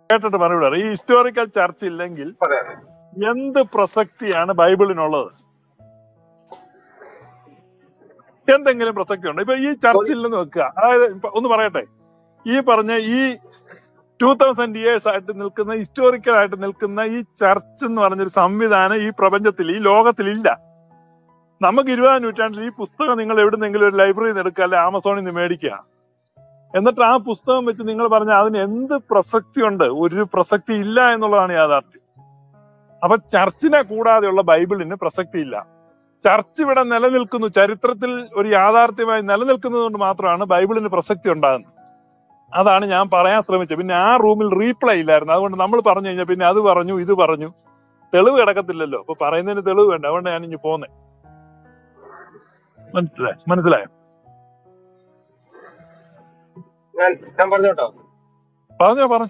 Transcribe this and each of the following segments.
കേട്ടിട്ട് മറുപടി പറ. ഈ ഹിസ്റ്റോറിക്കൽ ചർച്ച് ഇല്ലെങ്കിൽ അതെ എന്ത് പ്രസക്തിയാണ് ബൈബിളിനുള്ളത് എന്തെങ്കിലും പ്രസക്തി ഉണ്ടോ ഇപ്പൊ ഈ ചർച്ച് ഇല്ലെന്ന് വെക്കുക അതായത് ഇപ്പൊ ഒന്ന് പറയട്ടെ ഈ പറഞ്ഞ ഈ ടൂ തൗസൻഡ് ഇയേഴ്സ് ആയിട്ട് നിൽക്കുന്ന ഹിസ്റ്റോറിക്കൽ ആയിട്ട് നിൽക്കുന്ന ഈ ചർച്ച് എന്ന് പറഞ്ഞൊരു സംവിധാനം ഈ പ്രപഞ്ചത്തിൽ ഈ ലോകത്തിൽ ഇല്ല നമുക്ക് ഇരുപതാം നൂറ്റാണ്ടിൽ ഈ പുസ്തകം നിങ്ങൾ എവിടുന്നെങ്കിലും ഒരു ലൈബ്രറിയിൽ നിന്ന് എടുക്കുക അല്ലെ ആമസോണിൽ നിന്ന് മേടിക്കുക എന്നിട്ട് ആ പുസ്തകം വെച്ച് നിങ്ങൾ പറഞ്ഞ അതിന് എന്ത് പ്രസക്തി ഉണ്ട് ഒരു പ്രസക്തി ഇല്ല എന്നുള്ളതാണ് യാഥാർത്ഥ്യം അപ്പൊ ചർച്ചിനെ കൂടാതെയുള്ള ബൈബിളിന് പ്രസക്തി ഇല്ല ചർച്ച് ഇവിടെ നിലനിൽക്കുന്നു ചരിത്രത്തിൽ ഒരു യാഥാർത്ഥ്യമായി നിലനിൽക്കുന്നത് കൊണ്ട് മാത്രമാണ് ബൈബിളിന് പ്രസക്തി ഉണ്ടാകുന്നത് അതാണ് ഞാൻ പറയാൻ ശ്രമിച്ചത് പിന്നെ ആ റൂമിൽ റീപ്ലൈ ഇല്ലായിരുന്നു അതുകൊണ്ട് നമ്മൾ പറഞ്ഞു കഴിഞ്ഞാൽ പിന്നെ അത് പറഞ്ഞു ഇത് പറഞ്ഞു തെളിവ് കിടക്കത്തില്ലല്ലോ അപ്പൊ പറയുന്നതിന് തെളിവ് വേണ്ട അതുകൊണ്ട് ഞാൻ ഇനി പോന്നെ മനസ്സിലായോ മനസ്സിലായോ ഞാൻ ഞാൻ പറഞ്ഞോട്ടോ പറഞ്ഞോ പറഞ്ഞു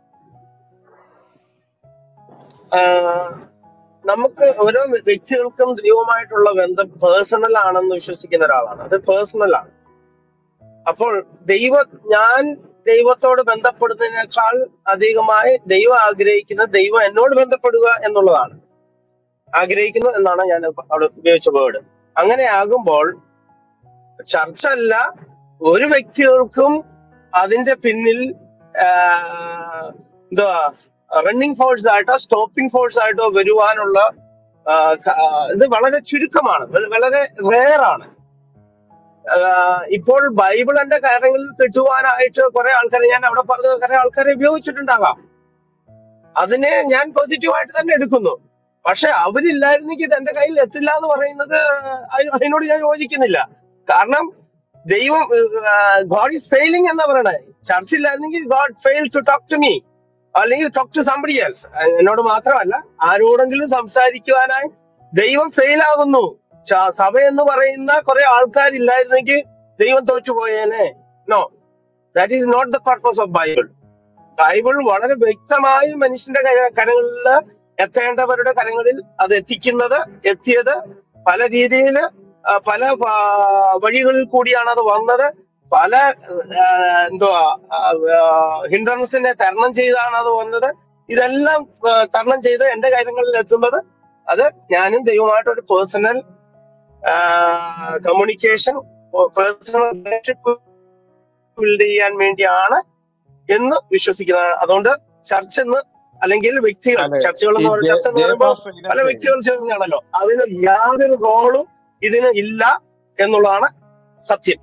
ആഹ് നമുക്ക് ഓരോ വ്യക്തികൾക്കും ദൈവമായിട്ടുള്ള ബന്ധം പേഴ്സണൽ ആണെന്ന് വിശ്വസിക്കുന്ന ഒരാളാണ് അത് പേഴ്സണൽ ആണ് അപ്പോൾ ദൈവ ഞാൻ ദൈവത്തോട് ബന്ധപ്പെടുന്നതിനേക്കാൾ അധികമായി ദൈവം ആഗ്രഹിക്കുന്നത് ദൈവം എന്നോട് ബന്ധപ്പെടുക എന്നുള്ളതാണ് ആഗ്രഹിക്കുന്നു എന്നാണ് ഞാൻ അവിടെ ഉപയോഗിച്ച വേർഡ് അങ്ങനെ ആകുമ്പോൾ ചർച്ച അല്ല ഒരു വ്യക്തികൾക്കും അതിന്റെ പിന്നിൽ ആഹ്, എന്തുവാ റണ്ണിങ് ഫോഴ്സ് ആയിട്ടോ സ്റ്റോപ്പിംഗ് ഫോഴ്സ് ആയിട്ടോ വരുവാനുള്ള ആഹ്, ക- ആഹ്, ഇത് വളരെ ചുരുക്കമാണ് വ- വളരെ റെയർ ആണ് ആഹ്, ഇപ്പോൾ ബൈബിളിന്റെ കാര്യങ്ങളിൽ കിട്ടുവാനായിട്ട് കുറെ ആൾക്കാരെ ഞാൻ അവിടെ പറഞ്ഞ കുറെ ആൾക്കാരെ ഉപയോഗിച്ചിട്ടുണ്ടാകാം അതിനെ ഞാൻ പോസിറ്റീവായിട്ട് തന്നെ എടുക്കുന്നു പക്ഷെ അവരില്ലായിരുന്നെങ്കിൽ ഇത് എന്റെ കയ്യിൽ എത്തില്ല എന്ന് പറയുന്നത് അതി- അതിനോട് ഞാൻ യോജിക്കുന്നില്ല കാരണം ദൈവം ഗോഡ് ഈസ് ഫെയിലിംഗ് എന്നാ പറയണേ ചർച്ച ഇല്ലായിരുന്നെങ്കിൽ God fail to talk to me അല്ലെങ്കിൽ ടോക്ക് ടു സംബഡി എൽസ് എന്നോട് മാത്രമല്ല ആരോടെങ്കിലും സംസാരിക്കുവാനായി ദൈവം ഫെയിൽ ആകുന്നു ച- സഭ എന്ന് പറയുന്ന കുറെ ആൾക്കാരില്ലായിരുന്നെങ്കിൽ ദൈവം തോറ്റുപോയേനെ no that is not the purpose of Bible Bible വളരെ വ്യക്തമായി മനുഷ്യന്റെ കര- കരങ്ങളിൽ എത്തേണ്ടവരുടെ കരങ്ങളിൽ അത് എത്തിക്കുന്നത് എത്തിയത് പല രീതിയിൽ പല ആ, വഴികളിൽ കൂടിയാണ് അത് വന്നത് പല ആ, എന്തുവാ ഹിൻഡ്രൻസിനെ തരണം ചെയ്താണ് അത് വന്നത് ഇതെല്ലാം ആ, തരണം ചെയ്ത് എന്റെ കാര്യങ്ങളിൽ എത്തുന്നത് അത് ഞാനും ദൈവമായിട്ട് ഒരു personal communication personal relationship build ചെയ്യാൻ വേണ്ടിയാണ് എന്ന് വിശ്വസിക്കുന്നതാണ് അതുകൊണ്ട് ചർച്ച് എന്ന് അല്ലെങ്കിൽ വ്യക്തികൾ അല്ലെ ചർച്ചകൾ ഈ എന്ന് പറയുമ്പോൾ ജെ ചർച്ച എന്ന് പറയുമ്പോൾ ജയപാസ്റ്റർ പല ഇതിനകത്തെ വ്യക്തികൾ ചേർന്നാണല്ലോ അതിന് യാതൊരു റോളും ഇതിന് ഇല്ല എന്നുള്ളതാണ് സത്യം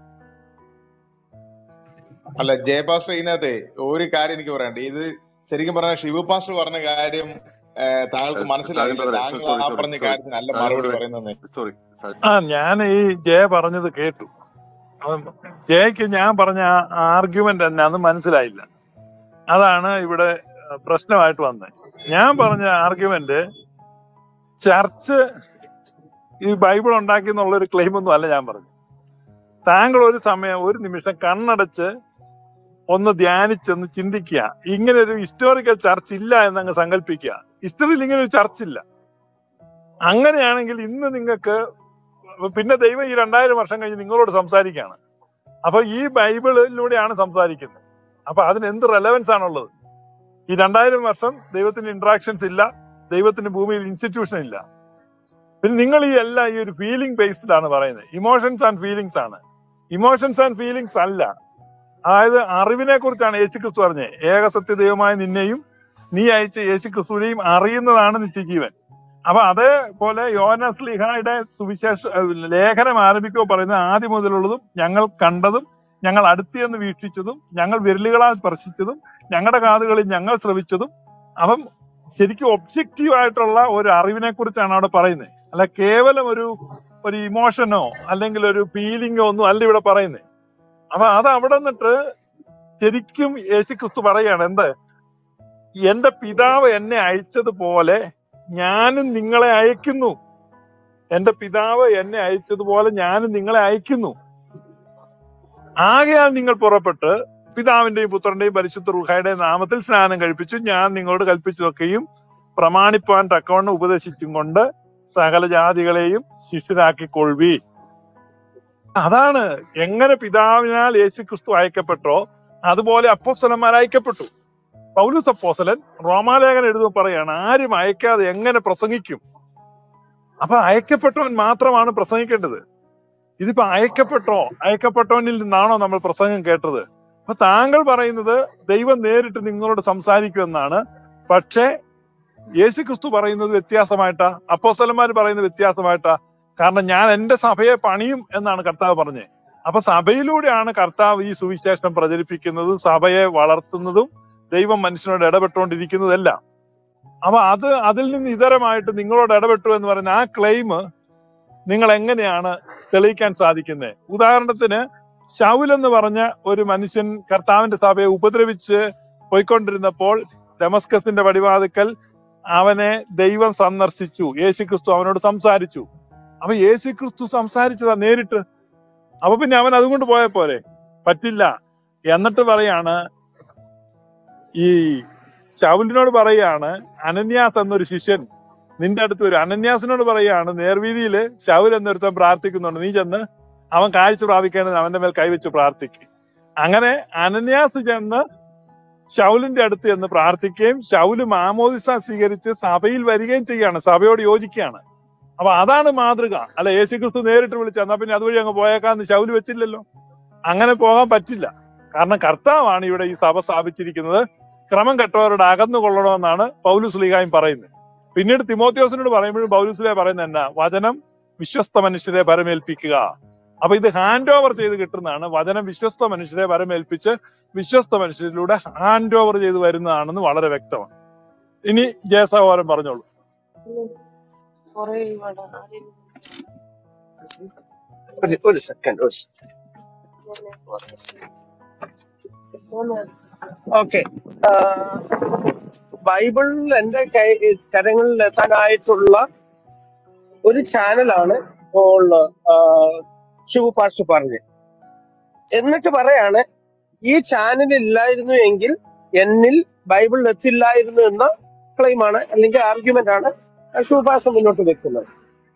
അല്ല ജയപാസ്റ്റർ ഇതിനകത്തെ ഒരു കാര്യം എനിക്ക് പറയണ്ട ഇത് ശരിക്കും പറഞ്ഞാൽ ശിവ പാസ്റ്റർ പറഞ്ഞ കാര്യം ഏഹ്, താങ്കൾക്ക് സാജൻ മനസ്സിലായില്ല ബ്രദറെ താങ്കൾ സോറി ആ സോറി പറഞ്ഞ സോറി കാര്യത്തിനല്ല സാജൻ മറുപടി ബ്രദറെ പറയുന്നത് സോറി സാജൻ ആ ഞാൻ ഈ ജയ പറഞ്ഞത് കേട്ടു അപ്പം ജയക്ക് ഞാൻ പറഞ്ഞ ആർഗ്യുമെന്റ് എന്നാന്ന് മനസ്സിലായില്ല അതാണ് ഇവിടെ അഹ് പ്രശ്നമായിട്ട് വന്നത് ഞാൻ പറഞ്ഞ ആർഗ്യുമെന്റ് ചർച്ച് ഈ ബൈബിൾ ഉണ്ടാക്കി എന്നുള്ള ഒരു ക്ലെയിം ഒന്നും അല്ല ഞാൻ പറഞ്ഞു താങ്കൾ ഒരു സമയം ഒരു നിമിഷം കണ്ണടച്ച് ഒന്ന് ധ്യാനിച്ചൊന്ന് ചിന്തിക്കുക ഇങ്ങനെ ഒരു ഹിസ്റ്റോറിക്കൽ ചർച്ച് ഇല്ല എന്നങ്ങ് സങ്കല്പിക്കുക ഹിസ്റ്ററിയിൽ ഇങ്ങനെ ഒരു ചർച്ച് ഇല്ല അങ്ങനെയാണെങ്കിൽ ഇന്ന് നിങ്ങൾക്ക് പിന്നെ ദൈവം ഈ രണ്ടായിരം വർഷം കഴിഞ്ഞ് നിങ്ങളോട് സംസാരിക്കുകയാണ് അപ്പൊ ഈ ബൈബിളിലൂടെയാണ് സംസാരിക്കുന്നത് അപ്പൊ അതിന് എന്ത് റെലവൻസ് ആണുള്ളത് ഈ രണ്ടായിരം വർഷം ദൈവത്തിന് ഇന്ററാക്ഷൻസ് ഇല്ല ദൈവത്തിന് ഭൂമിയിൽ ഇൻസ്റ്റിറ്റ്യൂഷൻ ഇല്ല പിന്നെ നിങ്ങൾ ഈ എല്ലാം ഈ ഒരു ഫീലിംഗ് ബേസ്ഡ് ആണ് പറയുന്നത് ഇമോഷൻസ് ആൻഡ് ഫീലിംഗ്സ് ആണ് ഇമോഷൻസ് ആൻഡ് ഫീലിംഗ്സ് അല്ല അതായത് അറിവിനെ കുറിച്ചാണ് യേശുക്രിസ്തു പറഞ്ഞത് ഏകസത്യ ദൈവമായ നിന്നെയും നീ അയച്ച യേശുക്രിസ്തുവിനെയും അറിയുന്നതാണ് നിത്യജീവൻ അപ്പൊ അതേപോലെ യോന സ്ലിഹായുടെ സുവിശേഷ ഏഹ് ലേഖനം ആരംഭിക്കുമ്പോൾ പറയുന്നത് ആദ്യം മുതലുള്ളതും ഞങ്ങൾ കണ്ടതും ഞങ്ങൾ അടുത്തിയെന്ന് വീക്ഷിച്ചതും ഞങ്ങൾ വിരലുകളാൽ സ്പർശിച്ചതും ഞങ്ങളുടെ കാതുകളിൽ ഞങ്ങൾ ശ്രവിച്ചതും അപ്പം ശരിക്കും ഒബ്ജക്റ്റീവ് ആയിട്ടുള്ള ഒരു അറിവിനെ കുറിച്ചാണ് അവിടെ പറയുന്നത് അല്ല കേവലം ഒരു ഒരു ഇമോഷനോ അല്ലെങ്കിൽ ഒരു ഫീലിംഗോ ഒന്നും അല്ല ഇവിടെ പറയുന്നത് അപ്പൊ അത് അവിടെ നിന്നിട്ട് ശരിക്കും യേശുക്രിസ്തു പറയാണ് എന്ത് എന്റെ പിതാവ് എന്നെ അയച്ചതുപോലെ ഞാനും നിങ്ങളെ അയക്കുന്നു എന്റെ പിതാവ് എന്നെ അയച്ചതുപോലെ ഞാനും നിങ്ങളെ അയക്കുന്നു ആകയാൽ നിങ്ങൾ പുറപ്പെട്ട് പിതാവിന്റെയും പുത്രന്റെയും പരിശുദ്ധ റുഹായുടെയും നാമത്തിൽ സ്നാനം കഴിപ്പിച്ചു ഞാൻ നിങ്ങളോട് കൽപ്പിച്ചതൊക്കെയും പ്രമാണിപ്പാൻ തക്കവണ്ണം ഉപദേശിച്ചും കൊണ്ട് സകല ജാതികളെയും ശിഷ്യരാക്കിക്കൊള്ളുവി അതാണ് എങ്ങനെ പിതാവിനാൽ യേശു ക്രിസ്തു അയക്കപ്പെട്ടോ അതുപോലെ അപ്പോസ്തലന്മാർ അയക്കപ്പെട്ടു പൗലൂസ് അപ്പോസലൻ റോമാലേഖനം എഴുതുമ്പോൾ പറയാണ് ആരും അയക്കാതെ എങ്ങനെ പ്രസംഗിക്കും അപ്പൊ അയക്കപ്പെട്ടവൻ മാത്രമാണ് പ്രസംഗിക്കേണ്ടത് ഇതിപ്പോ അയക്കപ്പെട്ടോ അയക്കപ്പെട്ടവനിൽ നിന്നാണോ നമ്മൾ പ്രസംഗം കേട്ടത് അപ്പൊ താങ്കൾ പറയുന്നത് ദൈവം നേരിട്ട് നിങ്ങളോട് സംസാരിക്കുമെന്നാണ് പക്ഷേ യേശു ക്രിസ്തു പറയുന്നത് വ്യത്യാസമായിട്ടാ അപ്പോസ്തലന്മാർ പറയുന്നത് വ്യത്യാസമായിട്ടാ കാരണം ഞാൻ എന്റെ സഭയെ പണിയും എന്നാണ് കർത്താവ് പറഞ്ഞത് അപ്പൊ സഭയിലൂടെയാണ് കർത്താവ് ഈ സുവിശേഷം പ്രചരിപ്പിക്കുന്നതും സഭയെ വളർത്തുന്നതും ദൈവം മനുഷ്യനോട് ഇടപെട്ടുകൊണ്ടിരിക്കുന്നതെല്ലാം അപ്പൊ അത് അതിൽ നിന്ന് ഇതരമായിട്ട് നിങ്ങളോട് ഇടപെട്ടു എന്ന് പറയുന്ന ആ ക്ലെയിം നിങ്ങൾ എങ്ങനെയാണ് തെളിയിക്കാൻ സാധിക്കുന്നത് ഉദാഹരണത്തിന് ശൗൽ എന്ന് പറഞ്ഞ ഒരു മനുഷ്യൻ കർത്താവിന്റെ സഭയെ ഉപദ്രവിച്ച് പോയിക്കൊണ്ടിരുന്നപ്പോൾ ഡെമസ്കസിന്റെ പടിവാതിക്കൽ അവനെ ദൈവം സന്ദർശിച്ചു യേശുക്രിസ്തു അവനോട് സംസാരിച്ചു അപ്പൊ യേശുക്രിസ്തു സംസാരിച്ചതാ നേരിട്ട് അപ്പൊ പിന്നെ അവൻ അതുകൊണ്ട് പോയ പോരെ പറ്റില്ല എന്നിട്ട് പറയാണ് ഈ ശൗലിനോട് പറയാണ് അനന്യാസ് എന്നൊരു ശിഷ്യൻ നിന്റെ അടുത്ത് വരും അനന്യാസിനോട് പറയാണ് നേർവീതിയില് ശൗൽ എന്നൊരുത്തൻ പ്രാർത്ഥിക്കുന്നുണ്ട് നീ ചെന്ന് അവൻ കാഴ്ച പ്രാപിക്കേണ്ടത് അവന്റെ മേൽ കൈവച്ച് പ്രാർത്ഥിക്കും അങ്ങനെ അനന്യാസ് ചെന്ന് ശൗലിന്റെ അടുത്ത് ചെന്ന് പ്രാർത്ഥിക്കുകയും ശൗല് മാമോദിസ സ്വീകരിച്ച് സഭയിൽ വരികയും ചെയ്യാണ് സഭയോട് യോജിക്കുകയാണ് അപ്പൊ അതാണ് മാതൃക അല്ല യേശുക്രിസ്തു നേരിട്ട് വിളിച്ച എന്നാ പിന്നെ അതുവഴി അങ്ങ് പോയേക്കാന്ന് ശൗല് വെച്ചില്ലല്ലോ അങ്ങനെ പോകാൻ പറ്റില്ല കാരണം കർത്താവാണ് ഇവിടെ ഈ സഭ സ്ഥാപിച്ചിരിക്കുന്നത് ക്രമം കെട്ടവരോട് അകന്നു കൊള്ളണമെന്നാണ് പൗലുസ് ലീഗായും പറയുന്നത് പിന്നീട് തിമോത്യോസിനോട് പറയുമ്പോഴും പൗലുസിലെ പറയുന്നത് എന്നാ വചനം വിശ്വസ്ത മനുഷ്യരെ പരമേൽപ്പിക്കുക അപ്പൊ ഇത് ഹാൻഡ് ഓവർ ചെയ്ത് കിട്ടുന്നതാണ് വചനം വിശ്വസ്ത മനുഷ്യരെ പരമേൽപ്പിച്ച് വിശ്വസ്ത മനുഷ്യരിലൂടെ ഹാൻഡ് ഓവർ ചെയ്ത് വരുന്നതാണെന്ന് വളരെ വ്യക്തമാണ് ഇനി ജയസഹോദരൻ പറഞ്ഞോളൂ ഒരു ഒരു സെക്കൻഡ് ഒരു ഓക്കെ ബൈബിളിൽ എന്റെ കൈ കരങ്ങളിൽ എത്താനായിട്ടുള്ള ഒരു ചാനലാണ് ഇപ്പോൾ ആ, ശിവ പാസ്റ്റർ പറഞ്ഞത് എന്നിട്ട് പറയാണ് ഈ ചാനൽ ഇല്ലായിരുന്നു എങ്കിൽ എന്നിൽ ബൈബിൾ എത്തില്ലായിരുന്നു എന്ന ക്ലെയിം ആണ് അല്ലെങ്കിൽ ആർഗ്യുമെന്റ് ആണ് ശിവ പാസ്റ്റർ മുന്നോട്ട് വെക്കുന്നത്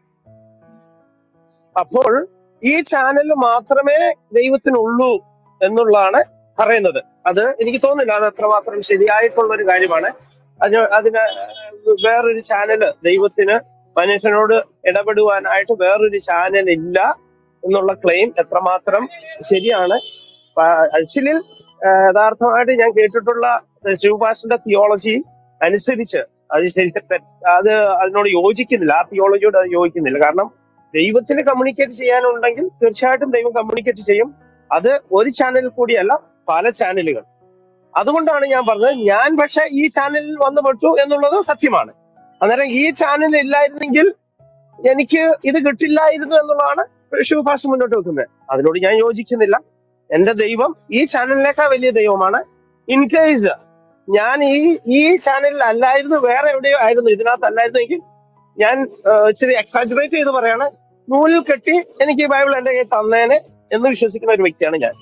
അപ്പോൾ ഈ ചാനൽ മാത്രമേ ദൈവത്തിനുള്ളൂ എന്നുള്ളതാണ് പറയുന്നത് അത് എനിക്ക് തോന്നുന്നില്ല അത് അത്രമാത്രം ശരിയായിട്ടുള്ള ഒരു കാര്യമാണ് അതിന് അതിന് വേറൊരു ചാനല് ദൈവത്തിന് മനുഷ്യനോട് ഇടപെടുവാനായിട്ട് വേറൊരു ചാനൽ ഇല്ല എന്നുള്ള ക്ലെയിം എത്രമാത്രം ശരിയാണ് ആക്ച്വലി യഥാർത്ഥമായിട്ട് ഞാൻ കേട്ടിട്ടുള്ള ശിവപാസ്റ്റന്റെ തിയോളജി അനുസരിച്ച് അത് ശരി തെ- അത് അതിനോട് യോജിക്കുന്നില്ല ആ തിയോളജിയോട് അത് യോജിക്കുന്നില്ല കാരണം ദൈവത്തിന് കമ്മ്യൂണിക്കേറ്റ് ചെയ്യാനുണ്ടെങ്കിൽ തീർച്ചയായിട്ടും ദൈവം കമ്മ്യൂണിക്കേറ്റ് ചെയ്യും അത് ഒരു ചാനലിൽ കൂടിയല്ല പല ചാനലുകൾ അതുകൊണ്ടാണ് ഞാൻ പറഞ്ഞത് ഞാൻ പക്ഷെ ഈ ചാനലിൽ വന്നു പെട്ടു എന്നുള്ളത് സത്യമാണ് അന്നേരം ഈ ചാനൽ ഇല്ലായിരുന്നെങ്കിൽ എനിക്ക് ഇത് കിട്ടില്ലായിരുന്നു എന്നുള്ളതാണ് ശിവഭാഷ മുന്നോട്ട് വെക്കുന്നത് അതിനോട് ഞാൻ യോജിക്കുന്നില്ല എന്റെ ദൈവം ഈ ചാനലിനേക്കാൾ വലിയ ദൈവമാണ് ഇൻ കേസ് ഞാൻ ഈ ഈ ചാനലിൽ അല്ലായിരുന്നു വേറെ എവിടെയോ ആയിരുന്നു ഇതിനകത്ത് അല്ലായിരുന്നെങ്കിൽ ഞാൻ ആ, ഇച്ചിരി എക്സാജറേറ്റ് ചെയ്ത് പറയാണ് നൂലിൽ കെട്ടി എനിക്ക് ഈ ബൈബിൾ എന്റെ കയ്യിൽ തന്നേനെ എന്ന് വിശ്വസിക്കുന്ന ഒരു വ്യക്തിയാണ് ഞാൻ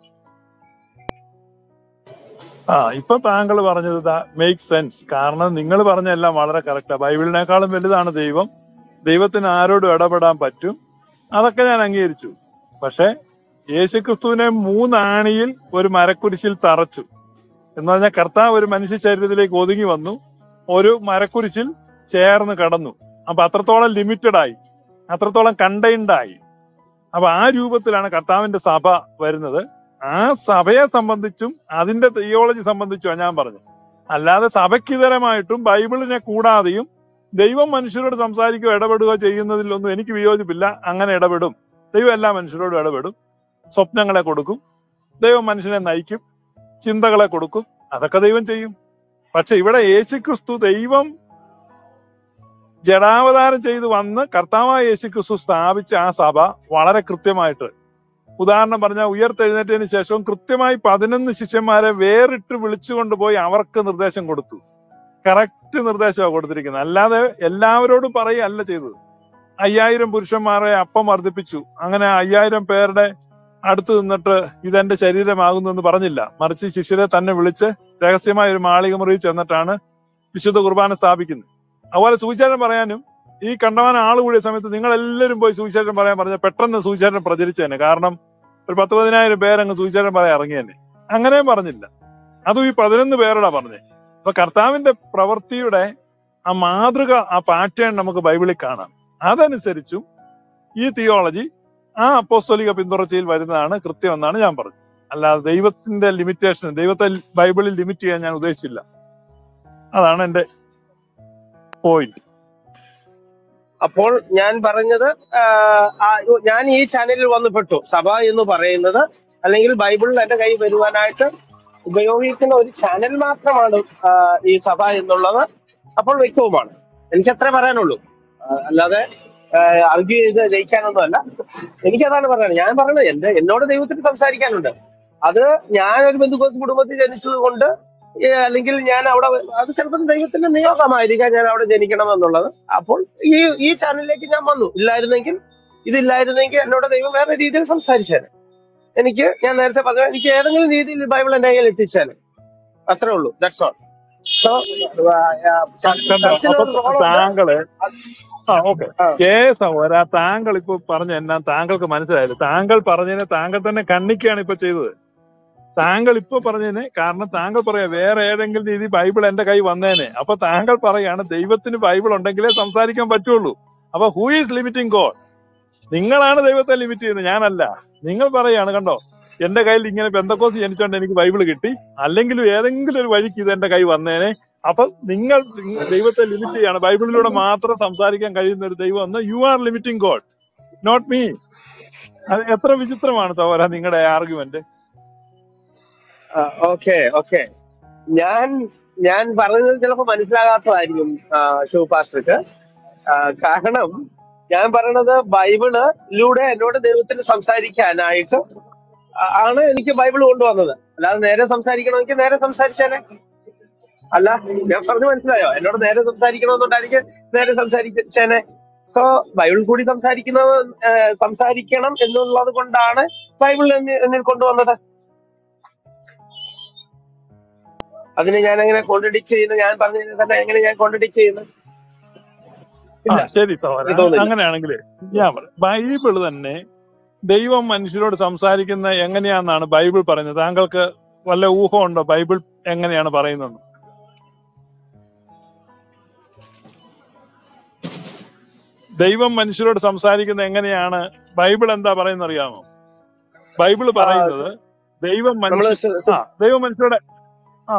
ആ ഇപ്പൊ താങ്കൾ പറഞ്ഞത് മേക്ക് സെൻസ് കാരണം നിങ്ങൾ പറഞ്ഞ എല്ലാം വളരെ കറക്റ്റാ ബൈബിളിനേക്കാളും വലുതാണ് ദൈവം ദൈവത്തിന് ആരോടും ഇടപെടാൻ പറ്റും അതൊക്കെ ഞാൻ അംഗീകരിച്ചു പക്ഷെ യേശുക്രിസ്തുവിനെ മൂന്നാണിയിൽ ഒരു മരക്കുരിശിൽ തറച്ചു എന്ന് പറഞ്ഞാൽ കർത്താവ് ഒരു മനുഷ്യ ശരീരത്തിലേക്ക് ഒതുങ്ങി വന്നു ഒരു മരക്കുരിശിൽ ചേർന്ന് കടന്നു അപ്പൊ അത്രത്തോളം ലിമിറ്റഡ് ആയി അത്രത്തോളം കണ്ടെയ്ൻഡ് ആയി അപ്പൊ ആ രൂപത്തിലാണ് കർത്താവിന്റെ സഭ വരുന്നത് ആ സഭയെ സംബന്ധിച്ചും അതിന്റെ തിയോളജി സംബന്ധിച്ചും ഞാൻ പറഞ്ഞു അല്ലാതെ സഭയ്ക്കിതരമായിട്ടും ബൈബിളിനെ കൂടാതെയും ദൈവം മനുഷ്യരോട് സംസാരിക്കുകയോ ഇടപെടുകയോ ചെയ്യുന്നതിലൊന്നും എനിക്ക് വിയോജിപ്പില്ല അങ്ങനെ ഇടപെടും ദൈവം എല്ലാ മനുഷ്യരോടും ഇടപെടും സ്വപ്നങ്ങളെ കൊടുക്കും ദൈവം മനുഷ്യനെ നയിക്കും ചിന്തകളെ കൊടുക്കും അതൊക്കെ ദൈവം ചെയ്യും പക്ഷെ ഇവിടെ യേശുക്രിസ്തു ദൈവം ജഡാവതാരം ചെയ്ത് വന്ന് കർത്താവായ യേശുക്രിസ്തു സ്ഥാപിച്ച ആ സഭ വളരെ കൃത്യമായിട്ട് ഉദാഹരണം പറഞ്ഞാൽ ഉയർത്തെഴുന്നേറ്റതിന് ശേഷം കൃത്യമായി പതിനൊന്ന് ശിഷ്യന്മാരെ വേറിട്ട് വിളിച്ചുകൊണ്ട് പോയി അവർക്ക് നിർദ്ദേശം കൊടുത്തു കറക്റ്റ് നിർദ്ദേശമാണ് കൊടുത്തിരിക്കുന്നത് അല്ലാതെ എല്ലാവരോടും പറയുകയല്ല ചെയ്തത് അയ്യായിരം പുരുഷന്മാരെ അപ്പം വർദ്ധിപ്പിച്ചു അങ്ങനെ അയ്യായിരം പേരുടെ അടുത്ത് നിന്നിട്ട് ഇതെന്റെ ശരീരമാകുന്നു എന്ന് പറഞ്ഞില്ല മറിച്ച് ശിഷ്യരെ തന്നെ വിളിച്ച് രഹസ്യമായ ഒരു മാളിക മുറിയിൽ ചെന്നിട്ടാണ് വിശുദ്ധ കുർബാന സ്ഥാപിക്കുന്നത് അതുപോലെ സുവിശേഷം പറയാനും ഈ കണ്ടവാൻ ആള് കൂടിയ സമയത്ത് നിങ്ങൾ എല്ലാവരും പോയി സുവിശേഷം പറയാൻ പറഞ്ഞ പെട്ടെന്ന് സുവിശേഷം പ്രചരിച്ചു തന്നെ കാരണം ഒരു പത്ത് പതിനായിരം പേരങ്ങ് സുവിശേഷം പറയാൻ ഇറങ്ങി തന്നെ അങ്ങനെയും പറഞ്ഞില്ല അതും ഈ പതിനൊന്ന് പേരോടാ പറഞ്ഞേ അപ്പൊ കർത്താവിന്റെ പ്രവൃത്തിയുടെ ആ മാതൃക ആ പാറ്റേൺ നമുക്ക് ബൈബിളിൽ കാണാം അതനുസരിച്ചും ഈ തിയോളജി ആ അപ്പോസ്തോലിക പിന്തുടർച്ചയിൽ വരുന്നതാണ് കൃത്യം എന്നാണ് ഞാൻ പറഞ്ഞത് അല്ലാതെ ദൈവത്തിന്റെ ലിമിറ്റേഷൻ ദൈവത്തെ ബൈബിളിൽ ലിമിറ്റ് ചെയ്യാൻ ഞാൻ ഉദ്ദേശിച്ചില്ല അതാണ് എന്റെ പോയിന്റ് അപ്പോൾ ഞാൻ പറഞ്ഞത് ആ, ആ, ഞാൻ ഈ ചാനലിൽ വന്ന് പെട്ടു സഭ എന്ന് പറയുന്നത് അല്ലെങ്കിൽ ബൈബിളിൽ എന്റെ കൈ വരുവാനായിട്ട് ഉപയോഗിക്കുന്ന ഒരു ചാനൽ മാത്രമാണ് ആ, ഈ സഭ എന്നുള്ളത് അപ്പോൾ വ്യക്തവുമാണ് എനിക്ക് അത്രേ പറയാനുള്ളൂ ആ, അല്ലാതെ അർഗ്യൂ ചെയ്ത് ജയിക്കാനൊന്നുമല്ല എനിക്കതാണ് പറയാനുള്ളത് ഞാൻ പറയുന്നത് എന്റെ എന്നോട് ദൈവത്തിന് സംസാരിക്കാനുണ്ട് അത് ഞാൻ ഒരു ബന്ധുക്കോസ് കുടുംബത്തിൽ ജനിച്ചത് കൊണ്ട് ഏ, അല്ലെങ്കിൽ ഞാൻ അവിടെ അത് ചിലപ്പോൾ ദൈവത്തിന്റെ നിയോഗമായിരിക്കാം ഞാൻ അവിടെ ജനിക്കണം എന്നുള്ളത് അപ്പോൾ ഈ ഈ ചാനലിലേക്ക് ഞാൻ വന്നു ഇല്ലായിരുന്നെങ്കിൽ ഇതില്ലായിരുന്നെങ്കിൽ എന്നോട് ദൈവം വേറെ രീതിയിൽ സംസാരിച്ചേനെ എനിക്ക് ഞാൻ നേരത്തെ പറഞ്ഞ എനിക്ക് ഏതെങ്കിലും രീതിയിൽ ബൈബിൾ എന്റെ കയ്യിൽ എത്തിച്ചേനെ അത്രേ ഉള്ളൂ ദാറ്റ്സ് ഓൾ സോ കണ്ടോ ചർച്ചിന് അപ്പൊ ഒരു റോളുണ്ട് താങ്കള് ആ ഓക്കെ ആ കെ സഹോദര താങ്കൾ ഇപ്പൊ പറഞ്ഞ എന്നാ താങ്കൾക്ക് മനസ്സിലായില്ല താങ്കൾ പറഞ്ഞതിനെ താങ്കൾ തന്നെ കണ്ണിക്കുകയാണ് ഇപ്പൊ ചെയ്തത് താങ്കൾ ഇപ്പൊ പറഞ്ഞതിന് കാരണം താങ്കൾ പറയാ വേറെ ഏതെങ്കിലും രീതി ബൈബിൾ എന്റെ കൈ വന്നേനെ അപ്പൊ താങ്കൾ പറയാണ് ദൈവത്തിന് ബൈബിൾ ഉണ്ടെങ്കിലേ സംസാരിക്കാൻ പറ്റുള്ളൂ അപ്പൊ ഹൂ ഈസ് ലിമിറ്റിംഗ് ഗോഡ് നിങ്ങളാണ് ദൈവത്തെ ലിമിറ്റ് ചെയ്യുന്നത് ഞാനല്ല നിങ്ങൾ പറയാണ് കണ്ടോ എന്റെ കയ്യിൽ ഇങ്ങനെ ബന്ധക്കോസ് ജനിച്ചോണ്ട് എനിക്ക് ബൈബിൾ കിട്ടി അല്ലെങ്കിലും ഏതെങ്കിലും ഒരു വഴിക്ക് ഇത് എന്റെ കൈ വന്നേനെ അപ്പൊ നിങ്ങൾ നിങ്ങ- ദൈവത്തെ ലിമിറ്റ് ചെയ്യാണ് ബൈബിളിലൂടെ മാത്രം സംസാരിക്കാൻ കഴിയുന്ന ഒരു ദൈവം എന്ന് you are limiting God not me അത് എത്ര വിചിത്രമാണ് സഹോദര നിങ്ങളുടെ ആർഗ്യുമെന്റ് ഓക്കെ ഓക്കെ ഞാൻ ഞാൻ പറയുന്നത് ചിലപ്പോൾ മനസ്സിലാകാത്തതായിരിക്കും ആ, ഷൂ പാസ്റ്റർക്ക് ആ, കാരണം ഞാൻ പറയണത് ബൈബിളിലൂടെ എന്നോട് ദൈവത്തിന് സംസാരിക്കാനായിട്ട് ആ- ആണ് എനിക്ക് ബൈബിൾ കൊണ്ടുവന്നത് അല്ലാതെ നേരെ സംസാരിക്കണമെങ്കിൽ നേരെ സംസാരിച്ചേനെ അല്ല ഞാൻ പറഞ്ഞു മനസ്സിലായോ എന്നോട് നേരെ സംസാരിക്കണമെന്നുണ്ടായിരിക്കും നേരെ സംസാരിച്ചേനെ സോ ബൈബിൾ കൂടി സംസാരിക്കുന്നത് ആ, സംസാരിക്കണം എന്നുള്ളത് കൊണ്ടാണ് ബൈബിൾ എന്നി- എന്നിൽ കൊണ്ടുവന്നത് അതിനെ ഞാൻ എങ്ങനെ കോൺട്രഡിക്ട് ചെയ്യുന്നു ഞാൻ പറഞ്ഞതിനെ തന്നെ എങ്ങനെ ഞാൻ കോൺട്രഡിക്ട് ചെയ്യുന്നു ആ ഇല്ല ശരി സഹോദര എനിക്ക് തോന്നുന്നില്ല അങ്ങനെയാണെങ്കിൽ ഞാൻ പറയാം ബൈബിൾ തന്നെ ദൈവം മനുഷ്യരോട് സംസാരിക്കുന്ന എങ്ങനെയാണെന്നാണ് ബൈബിൾ പറയുന്നത് താങ്കൾക്ക് വല്ല ഊഹമുണ്ടോ ബൈബിൾ എങ്ങനെയാണ് പറയുന്നത് ദൈവം മനുഷ്യരോട് സംസാരിക്കുന്നത് എങ്ങനെയാണ് ബൈബിൾ എന്താ പറയുന്നത് അറിയാമോ ബൈബിൾ ആ, പറയുന്നത് ദൈവം നമ്മള് മനുഷ്യ സു- ആ ദൈവം മനുഷ്യരുടെ ആ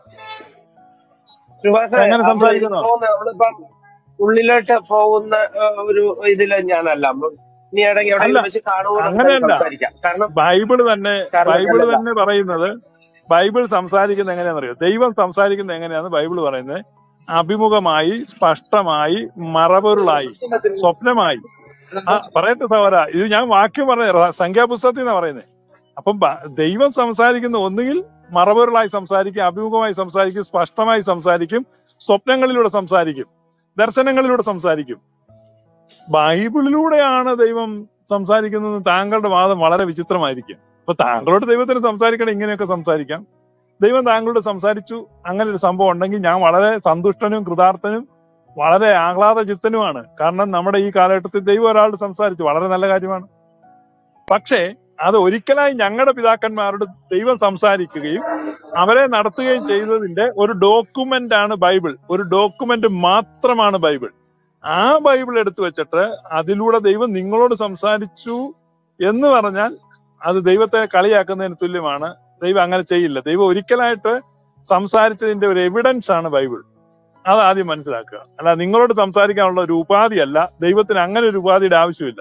സുഭാഷേ എങ്ങനെ നമ്മള് സംസാരിക്കുന്നോ പോകുന്ന നമ്മളിപ്പം ഉള്ളിലോട്ട് പോകുന്ന ആ, ഒരു ഇതില് ഞാനല്ല നമ്മ- ഇനി എവിടെയെങ്കിലും അല്ല എവിടെയെങ്കിലും വെച്ച് കാണുമോ നമുക്ക് അങ്ങനെയല്ല സംസാരിക്കാം കാരണം ബൈബിൾ തന്നെ കാരണം ബൈബിൾ ഞാനല്ല തന്നെ പറയുന്നത് ബൈബിൾ സംസാരിക്കുന്നത് എങ്ങനെയാണെന്നറിയോ ദൈവം സംസാരിക്കുന്നത് എങ്ങനെയാന്ന് ബൈബിൾ പറയുന്നത് അഭിമുഖമായി സ്പഷ്ടമായി മറപൊരുളായി സ്വപ്നമായി ആ പറയട്ടെ സഹോദര ഇത് ഞാൻ വാക്യം പറഞ്ഞ സംഖ്യാപുസ്തകത്തിൽ നിന്നാ പറയുന്നത് അപ്പം ബ- ദൈവം സംസാരിക്കുന്ന ഒന്നുകിൽ മറപൊരുളായി സംസാരിക്കും അഭിമുഖമായി സംസാരിക്കും സ്പഷ്ടമായി സംസാരിക്കും സ്വപ്നങ്ങളിലൂടെ സംസാരിക്കും ദർശനങ്ങളിലൂടെ സംസാരിക്കും ബൈബിളിലൂടെയാണ് ദൈവം സംസാരിക്കുന്നത് താങ്കളുടെ വാദം വളരെ വിചിത്രമായിരിക്കും അപ്പൊ താങ്കളോട് ദൈവത്തിന് സംസാരിക്കണം ഇങ്ങനെയൊക്കെ സംസാരിക്കാം ദൈവം താങ്കളോട് സംസാരിച്ചു അങ്ങനെ ഒരു സംഭവം ഉണ്ടെങ്കിൽ ഞാൻ വളരെ സന്തുഷ്ടനും കൃതാർത്ഥനും വളരെ ആഹ്ലാദ ചിത്തനുമാണ് കാരണം നമ്മുടെ ഈ കാലഘട്ടത്തിൽ ദൈവം ഒരാളോട് സംസാരിച്ചു വളരെ നല്ല കാര്യമാണ് പക്ഷേ അത് ഒരിക്കലായി ഞങ്ങളുടെ പിതാക്കന്മാരോട് ദൈവം സംസാരിക്കുകയും അവരെ നടത്തുകയും ചെയ്തതിന്റെ ഒരു ഡോക്യുമെന്റ് ആണ് ബൈബിൾ ഒരു ഡോക്യുമെന്റ് മാത്രമാണ് ബൈബിൾ ആ ബൈബിൾ എടുത്തു വെച്ചിട്ട് അതിലൂടെ ദൈവം നിങ്ങളോട് സംസാരിച്ചു എന്ന് പറഞ്ഞാൽ അത് ദൈവത്തെ കളിയാക്കുന്നതിന് തുല്യമാണ് ദൈവം അങ്ങനെ ചെയ്യില്ല ദൈവം ഒരിക്കലായിട്ട് സംസാരിച്ചതിന്റെ ഒരു എവിഡൻസ് ആണ് ബൈബിൾ അത് ആദ്യം മനസ്സിലാക്കുക അല്ല നിങ്ങളോട് സംസാരിക്കാനുള്ള ഒരു ഉപാധിയല്ല ദൈവത്തിന് അങ്ങനെ ഒരു ഉപാധിയുടെ ആവശ്യമില്ല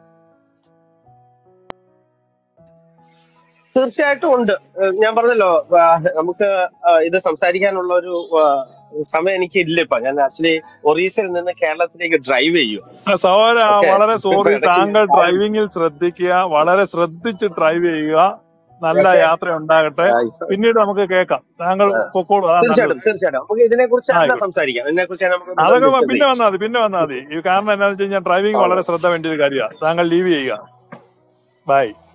തീർച്ചയായിട്ടും ഉണ്ട് ഏഹ് ഞാൻ പറഞ്ഞല്ലോ ആ, നമുക്ക് ആ, ഇത് സംസാരിക്കാനുള്ള ഒരു ആ, സമയം എനിക്ക് ഇല്ല ഇപ്പൊ ഞാൻ ആക്ച്വലി ഒറീസയിൽ നിന്ന് കേരളത്തിലേക്ക് ഡ്രൈവ് ചെയ്യും ആ, സഹോദര ഓക്കെ വളരെ ഇപ്പൊ സോറി ഇടയ്ക്ക് താങ്കൾ ഞാൻ ഡ്രൈവിംഗിൽ ശ്രദ്ധിക്കുക വളരെ ശ്രദ്ധിച്ച് ഡ്രൈവ് ചെയ്യുക നല്ല ഓക്കെ യാത്ര ഉണ്ടാകട്ടെ പിന്നീട് നമുക്ക് കേൾക്കാം താങ്കൾ പൊക്കോളൂ അതാ നല്ലത് തീർച്ചയായിട്ടും തീർച്ചയായിട്ടും നമുക്ക് ഇതിനെ കുറിച്ച് തന്നെ ആയിക്കോട്ടെ സംസാരിക്കാം ഇതിനെ കുറിച്ച് നമുക്ക് അതൊക്കെ വ- ഡിസ്കസ് പിന്നെ ചെയ്യാം വന്നാൽ മതി പിന്നെ വന്നാൽ മതി ഈ കാരണം എന്താണെന്ന് വെച്ച് കഴിഞ്ഞാൽ ഡ്രൈവിംഗ് ഓക്കെ വളരെ ശ്രദ്ധ വേണ്ടിയ ഒരു കാര്യമാണ് താങ്കൾ ലീവ് ചെയ്യുക ബൈ